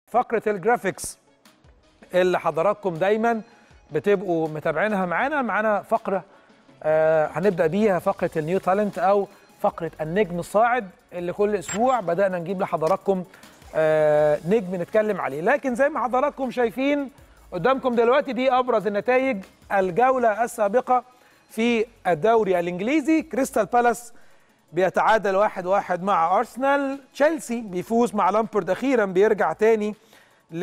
فقره الجرافيكس اللي حضراتكم دايما بتبقوا متابعينها معانا معانا فقره آه هنبدا بيها فقره النيو تالنت او فقره النجم الصاعد اللي كل اسبوع بدانا نجيب لحضراتكم آه نجم نتكلم عليه لكن زي ما حضراتكم شايفين قدامكم دلوقتي دي ابرز النتائج الجوله السابقه في الدوري الانجليزي كريستال بالاس بيتعادل واحد واحد مع ارسنال تشيلسي بيفوز مع لامبرد اخيرا بيرجع تاني ل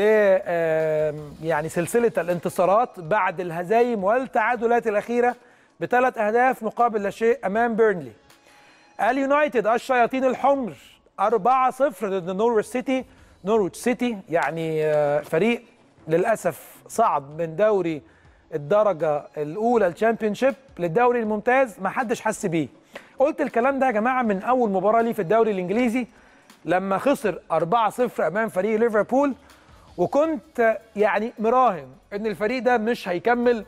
يعني سلسله الانتصارات بعد الهزايم والتعادلات الاخيره بثلاث اهداف مقابل لا شيء امام بيرنلي اليونايتد الشياطين الحمر 4-0 ضد نورويتش سيتي نورويتش سيتي يعني فريق للاسف صعد من دوري الدرجه الاولى الشامبيونشيب للدوري الممتاز ما حدش حس بيه قلت الكلام ده يا جماعه من اول مباراه ليه في الدوري الانجليزي لما خسر 4-0 امام فريق ليفربول وكنت يعني مراهن ان الفريق ده مش هيكمل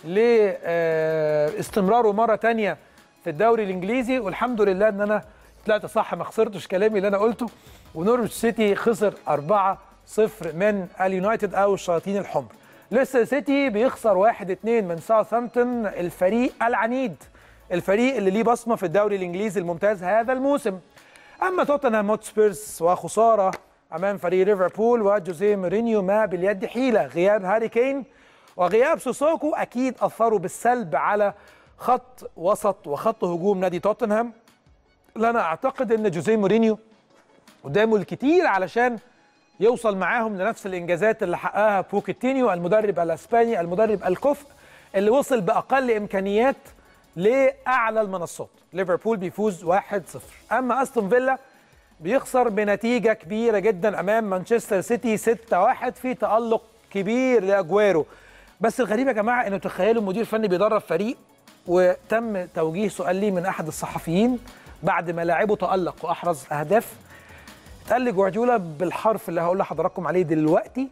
لاستمراره مره تانية في الدوري الانجليزي والحمد لله ان انا طلعت صح ما خسرتش كلامي اللي انا قلته ونورويتش سيتي خسر 4-0 من اليونايتد او الشياطين الحمر لسه سيتي بيخسر 1-2 من ساوثهامبتون الفريق العنيد الفريق اللي ليه بصمه في الدوري الانجليزي الممتاز هذا الموسم اما توتنهام هوتسبيرز وخساره امام فريق ليفربول وجوزيه مورينيو ما باليد حيله غياب هاري كين وغياب سوسوكو اكيد اثروا بالسلب على خط وسط وخط هجوم نادي توتنهام لنا اعتقد ان جوزيه مورينيو قدامه الكتير علشان يوصل معاهم لنفس الانجازات اللي حققها بوكيتينيو المدرب الاسباني المدرب الكفء اللي وصل باقل امكانيات لاعلى المنصات ليفربول بيفوز 1-0 اما استون فيلا بيخسر بنتيجه كبيره جدا امام مانشستر سيتي 6-1 في تالق كبير لاجويرو بس الغريب يا جماعه انه تخيلوا مدير فني بيدرب فريق وتم توجيه سؤال ليه من احد الصحفيين بعد ما لاعبه تالق واحرز اهداف قال لي جوارديولا بالحرف اللي هقول لحضراتكم عليه دلوقتي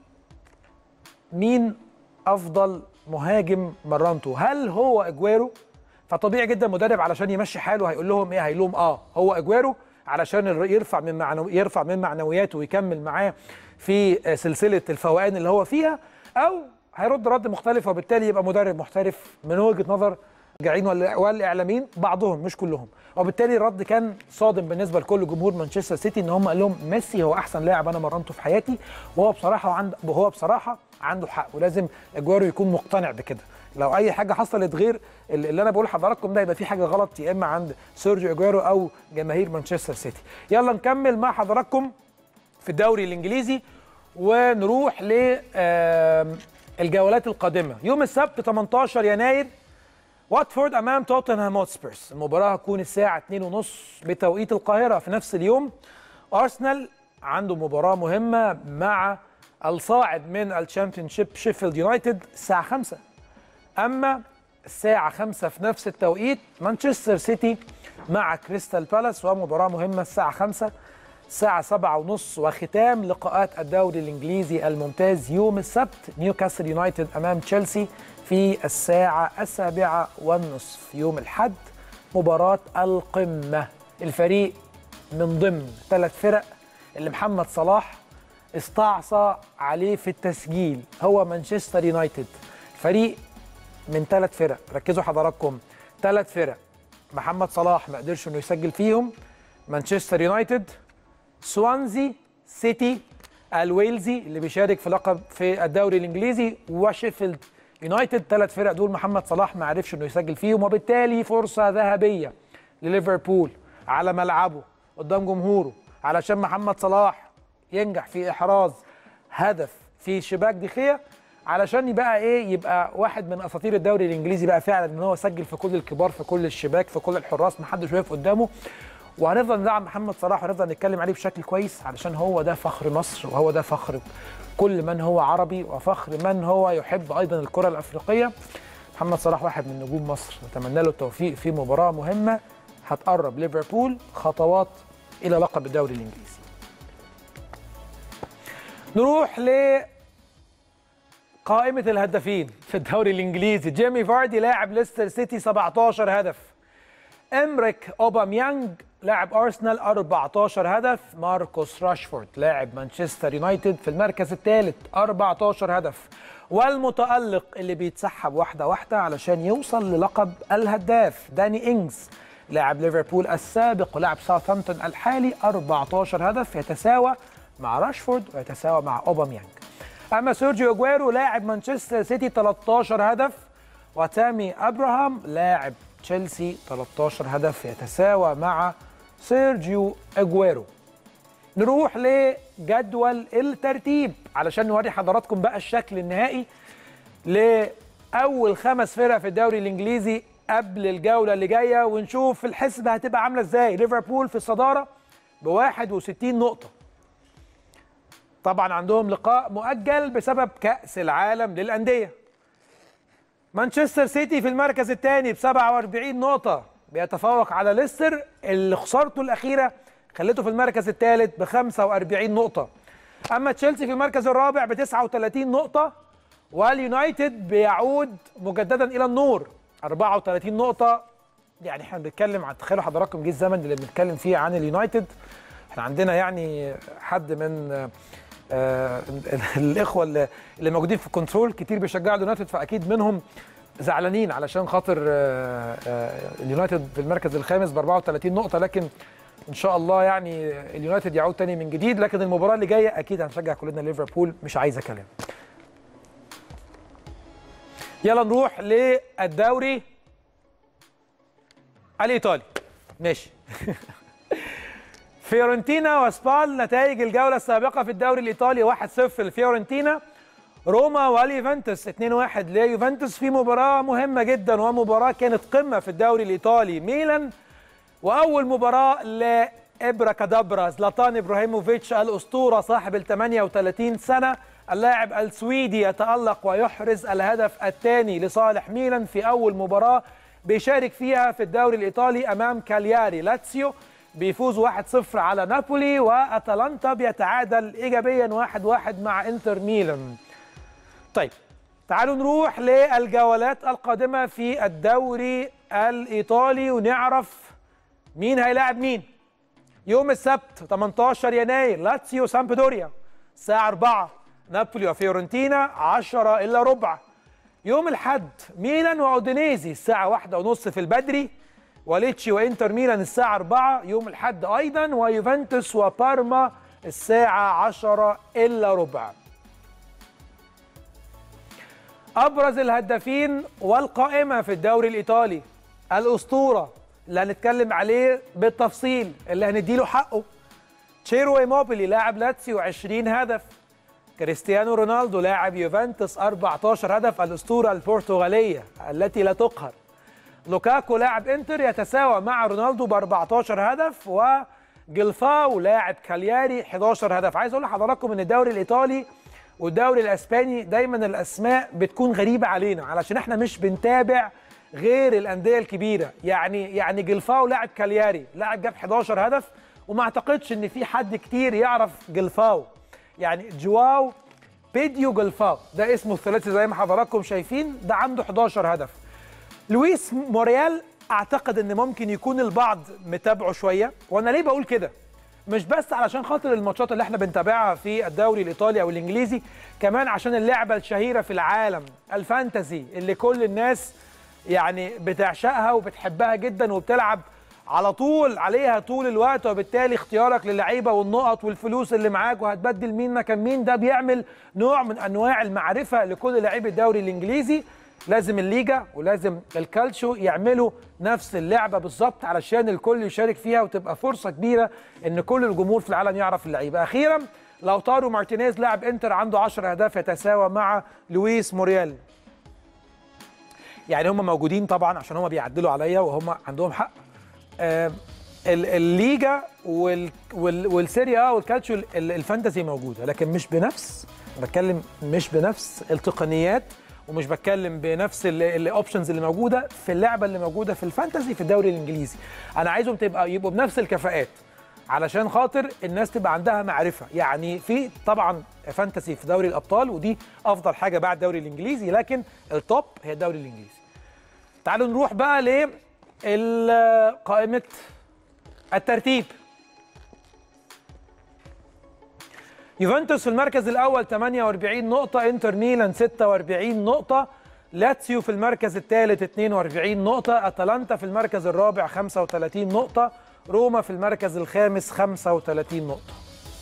مين افضل مهاجم مرنته هل هو اجويرو فطبيعي جدا مدرب علشان يمشي حاله هيقول لهم ايه هيقول لهم اه هو اجويرو علشان يرفع من معنو يرفع من معنوياته ويكمل معاه في سلسله الفوقان اللي هو فيها او هيرد رد مختلف وبالتالي يبقى مدرب محترف من وجهه نظر المشجعين والاعلاميين بعضهم مش كلهم وبالتالي الرد كان صادم بالنسبه لكل جمهور مانشستر سيتي ان هم قال لهم ميسي هو احسن لاعب انا مرنته في حياتي وهو بصراحه عند هو بصراحه عنده حق ولازم اجوارو يكون مقتنع بكده لو اي حاجه حصلت غير اللي انا بقول لحضراتكم ده يبقى في حاجه غلط يا اما عند سيرجيو اجويرو او جماهير مانشستر سيتي يلا نكمل مع حضراتكم في الدوري الانجليزي ونروح ل الجولات القادمه يوم السبت 18 يناير واتفورد امام توتنهام هوتسبيرز المباراه هتكون الساعه 2:30 بتوقيت القاهره في نفس اليوم ارسنال عنده مباراه مهمه مع الصاعد من الشامبيونشيب شيفيلد يونايتد الساعه 5 اما الساعه 5 في نفس التوقيت مانشستر سيتي مع كريستال بالاس ومباراه مهمه الساعه 5 الساعة سبعة ونص وختام لقاءات الدوري الإنجليزي الممتاز يوم السبت نيوكاسل يونايتد أمام تشيلسي في الساعة السابعة والنصف يوم الحد مباراة القمة الفريق من ضمن ثلاث فرق اللي محمد صلاح استعصى عليه في التسجيل هو مانشستر يونايتد فريق من ثلاث فرق ركزوا حضراتكم ثلاث فرق محمد صلاح ما قدرش انه يسجل فيهم مانشستر يونايتد سوانزي سيتي الويلزي اللي بيشارك في لقب في الدوري الانجليزي وشيفيلد يونايتد ثلاث فرق دول محمد صلاح ما عرفش انه يسجل فيهم وبالتالي فرصه ذهبيه لليفربول على ملعبه قدام جمهوره علشان محمد صلاح ينجح في احراز هدف في شباك دخيه علشان يبقى ايه يبقى واحد من اساطير الدوري الانجليزي بقى فعلا ان هو سجل في كل الكبار في كل الشباك في كل الحراس ما حدش واقف قدامه وهنفضل ندعم محمد صلاح وهنفضل نتكلم عليه بشكل كويس علشان هو ده فخر مصر وهو ده فخر كل من هو عربي وفخر من هو يحب ايضا الكره الافريقيه محمد صلاح واحد من نجوم مصر نتمنى له التوفيق في مباراه مهمه هتقرب ليفربول خطوات الى لقب الدوري الانجليزي نروح ل قائمة الهدافين في الدوري الإنجليزي جيمي فاردي لاعب ليستر سيتي 17 هدف إمريك أوباميانج لاعب ارسنال 14 هدف ماركوس راشفورد لاعب مانشستر يونايتد في المركز الثالث 14 هدف والمتالق اللي بيتسحب واحده واحده علشان يوصل للقب الهداف داني انجز لاعب ليفربول السابق ولاعب ساوثهامبتون الحالي 14 هدف يتساوى مع راشفورد ويتساوى مع اوباميانج اما سيرجيو اجويرو لاعب مانشستر سيتي 13 هدف وتامي ابراهام لاعب تشيلسي 13 هدف يتساوى مع سيرجيو اجويرو نروح لجدول الترتيب علشان نوري حضراتكم بقى الشكل النهائي لاول خمس فرق في الدوري الانجليزي قبل الجوله اللي جايه ونشوف الحسبه هتبقى عامله ازاي ليفربول في الصداره ب 61 نقطه طبعا عندهم لقاء مؤجل بسبب كاس العالم للانديه مانشستر سيتي في المركز الثاني ب 47 نقطه بيتفوق على ليستر اللي خسارته الاخيره خلته في المركز الثالث ب 45 نقطه اما تشيلسي في المركز الرابع ب 39 نقطه واليونايتد بيعود مجددا الى النور 34 نقطة يعني احنا بنتكلم عن تخيلوا حضراتكم جه الزمن اللي بنتكلم فيه عن اليونايتد احنا عندنا يعني حد من آه الاخوه اللي, اللي موجودين في كنترول كتير بيشجعوا اليونايتد فاكيد منهم زعلانين علشان خاطر آه آه اليونايتد في المركز الخامس ب 34 نقطة لكن ان شاء الله يعني اليونايتد يعود تاني من جديد لكن المباراة اللي جاية اكيد هنشجع كلنا ليفربول مش عايزة كلام يلا نروح للدوري الايطالي ماشي فيورنتينا وسبال نتائج الجوله السابقه في الدوري الايطالي 1-0 لفيورنتينا روما واليوفنتوس 2-1 ليوفنتوس في مباراه مهمه جدا ومباراه كانت قمه في الدوري الايطالي ميلان واول مباراه لابرا كادابرا زلاتان ابراهيموفيتش الاسطوره صاحب ال 38 سنه اللاعب السويدي يتألق ويحرز الهدف الثاني لصالح ميلان في أول مباراة بيشارك فيها في الدوري الإيطالي أمام كالياري لاتسيو بيفوز 1-0 على نابولي وأتلانتا بيتعادل إيجابيا 1-1 مع إنتر ميلان طيب تعالوا نروح للجولات القادمة في الدوري الإيطالي ونعرف مين هيلاعب مين يوم السبت 18 يناير لاتسيو سامبدوريا الساعة 4 نابولي وفيورنتينا 10 الا ربع يوم الحد ميلان واودينيزي الساعة واحدة ونص في البدري وليتشي وانتر ميلان الساعة 4 يوم الحد أيضا ويوفنتوس وبارما الساعة 10 إلا ربع أبرز الهدافين والقائمة في الدوري الإيطالي الأسطورة اللي هنتكلم عليه بالتفصيل اللي هنديله حقه تشيرو ايموبيلي لاعب لاتسيو 20 هدف كريستيانو رونالدو لاعب يوفنتوس 14 هدف الاسطوره البرتغاليه التي لا تقهر لوكاكو لاعب انتر يتساوى مع رونالدو ب 14 هدف وجلفاو لاعب كالياري 11 هدف عايز اقول لحضراتكم ان الدوري الايطالي والدوري الاسباني دايما الاسماء بتكون غريبه علينا علشان احنا مش بنتابع غير الانديه الكبيره يعني يعني جلفاو لاعب كالياري لاعب جاب 11 هدف وما اعتقدش ان في حد كتير يعرف جلفاو يعني جواو بيديو جلفاو ده اسمه الثلاثي زي ما حضراتكم شايفين ده عنده 11 هدف لويس موريال اعتقد ان ممكن يكون البعض متابعه شويه وانا ليه بقول كده مش بس علشان خاطر الماتشات اللي احنا بنتابعها في الدوري الايطالي او الانجليزي كمان عشان اللعبه الشهيره في العالم الفانتزي اللي كل الناس يعني بتعشقها وبتحبها جدا وبتلعب على طول عليها طول الوقت وبالتالي اختيارك للعيبه والنقط والفلوس اللي معاك وهتبدل مين مكان مين ده بيعمل نوع من انواع المعرفه لكل لعيب الدوري الانجليزي لازم الليجا ولازم الكالتشو يعملوا نفس اللعبه بالظبط علشان الكل يشارك فيها وتبقى فرصه كبيره ان كل الجمهور في العالم يعرف اللعيبه اخيرا لوتارو مارتينيز لاعب انتر عنده 10 اهداف يتساوى مع لويس موريال يعني هم موجودين طبعا عشان هم بيعدلوا عليا وهم عندهم حق آه الليجا وال وال والسيريا والكالتشو الفانتزي موجوده لكن مش بنفس بتكلم مش بنفس التقنيات ومش بتكلم بنفس الاوبشنز اللي موجوده في اللعبه اللي موجوده في الفانتزي في الدوري الانجليزي انا عايزهم تبقى يبقوا بنفس الكفاءات علشان خاطر الناس تبقى عندها معرفه يعني في طبعا فانتسي في دوري الابطال ودي افضل حاجه بعد الدوري الانجليزي لكن التوب هي الدوري الانجليزي تعالوا نروح بقى ل قائمه الترتيب يوفنتوس في المركز الاول 48 نقطه انتر ميلان 46 نقطه لاتسيو في المركز الثالث 42 نقطه اتلانتا في المركز الرابع 35 نقطه روما في المركز الخامس 35 نقطه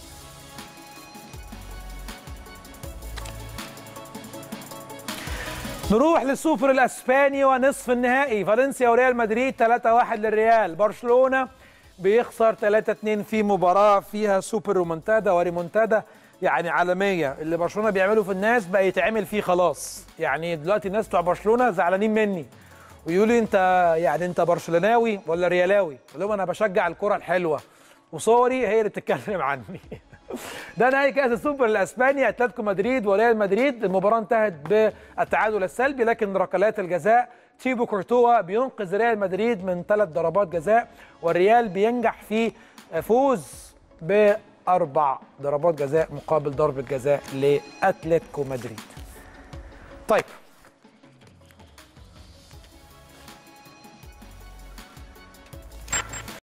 نروح للسوبر الاسباني ونصف النهائي فالنسيا وريال مدريد 3-1 للريال برشلونه بيخسر 3-2 في مباراه فيها سوبر رومونتادا وريمونتادا يعني عالميه اللي برشلونه بيعمله في الناس بقى يتعمل فيه خلاص يعني دلوقتي الناس بتوع برشلونه زعلانين مني ويقولوا لي انت يعني انت برشلوناوي ولا ريالاوي؟ اقول لهم انا بشجع الكره الحلوه وصوري هي اللي بتتكلم عني ده نهائي كاس السوبر الاسباني اتلتيكو مدريد وريال مدريد المباراه انتهت بالتعادل السلبي لكن ركلات الجزاء تيبو كورتوا بينقذ ريال مدريد من ثلاث ضربات جزاء والريال بينجح في فوز باربع ضربات جزاء مقابل ضربه جزاء لاتلتيكو مدريد